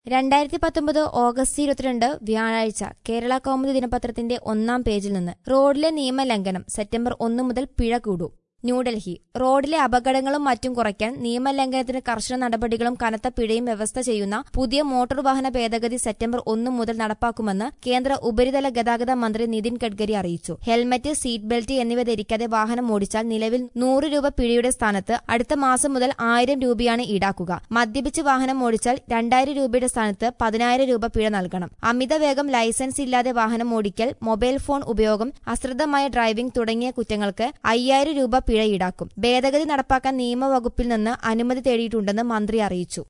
രണ്ടായിരത്തി പത്തൊമ്പത് ഓഗസ്റ്റ് ഇരുപത്തിരണ്ട് വ്യാഴാഴ്ച കേരള കൗമുദി ദിനപത്രത്തിന്റെ ഒന്നാം പേജിൽ നിന്ന് റോഡിലെ നിയമലംഘനം സെപ്റ്റംബർ ഒന്ന് മുതൽ പിഴ കൂടും ന്യൂഡൽഹി റോഡിലെ അപകടങ്ങളും മറ്റും കുറയ്ക്കാൻ നിയമലംഘനത്തിന് കർശന നടപടികളും കനത്ത പിഴയും വ്യവസ്ഥ ചെയ്യുന്ന പുതിയ മോട്ടോർ വാഹന ഭേദഗതി സെപ്റ്റംബർ ഒന്ന് മുതൽ നടപ്പാക്കുമെന്ന് കേന്ദ്ര ഉപരിതല ഗതാഗത മന്ത്രി നിതിൻ ഗഡ്കരി അറിയിച്ചു ഹെൽമറ്റ് സീറ്റ് ബെൽറ്റ് എന്നിവ ധരിക്കാതെ വാഹനം ഓടിച്ചാൽ നിലവിൽ നൂറ് രൂപ പിഴയുടെ സ്ഥാനത്ത് അടുത്ത മാസം മുതൽ ആയിരം രൂപയാണ് ഈടാക്കുക മദ്യപിച്ച് വാഹനം ഓടിച്ചാൽ രണ്ടായിരം രൂപയുടെ സ്ഥാനത്ത് പതിനായിരം രൂപ പിഴ നൽകണം അമിതവേഗം ലൈസൻസ് ഇല്ലാതെ വാഹനം ഓടിക്കൽ മൊബൈൽ ഫോൺ ഉപയോഗം അശ്രദ്ധമായ ഡ്രൈവിംഗ് തുടങ്ങിയ കുറ്റങ്ങൾക്ക് അയ്യായിരം രൂപ പിഴ ഈടാക്കും ഭേദഗതി നടപ്പാക്കാൻ നിയമവകുപ്പിൽ നിന്ന് അനുമതി തേടിയിട്ടുണ്ടെന്ന് മന്ത്രി അറിയിച്ചു